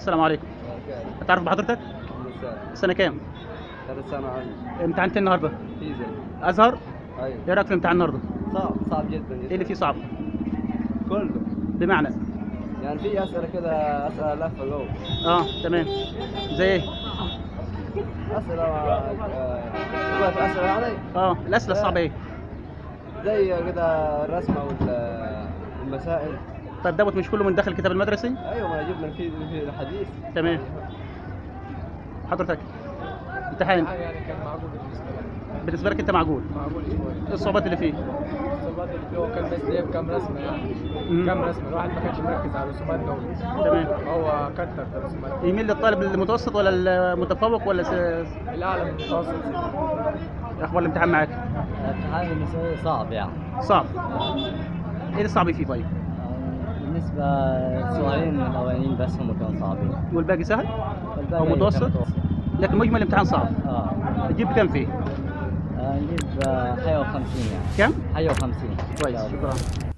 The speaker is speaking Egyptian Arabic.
السلام عليكم تعرف بحضرتك سنه كام ثلاث سنة عندي امتحنت إيه النهارده فيزا ازهر ايوه ايه رايك في الامتحان النهارده صعب صعب جدا جدا ايه اللي فيه صعب كله بمعنى يعني في اسئله كده اسئله لفه جوه اه تمام زي ايه اسئله آه، تبقى في اسئله يعني اه الاسئله الصعبه ايه زي كده الرسمه وال- والمسائل طيب دوت مش كله من داخل الكتاب المدرسي ايوه ما جبنا في في الحديث تمام حضرتك امتحان يعني كان معقول بالنسبه لي بالنسبه لك انت معقول معقول شويه ايه الصعوبات اللي فيه الرسومات اللي فيه هو كان بس جايب كام رسمه يعني مم. كام رسمه الواحد ما كانش مركز على الرسومات دول تمام هو كتر في الرسومات يميل للطالب المتوسط ولا المتفوق ولا س... الاعلى من المتوسط اخبار الامتحان معاك الامتحان بالنسبة لي صعب يعني صعب ايه الصعب فيه طيب بالنسبة السؤالين الأولانيين بس هم كانوا صعبين والباقي سهل والباقي او كان متوسط لكن مجمل الامتحان صعب اه تجيب كام فيه آه، نجيب آه، حاجة وخمسين يعني كام حاجة وخمسين كويس شكرا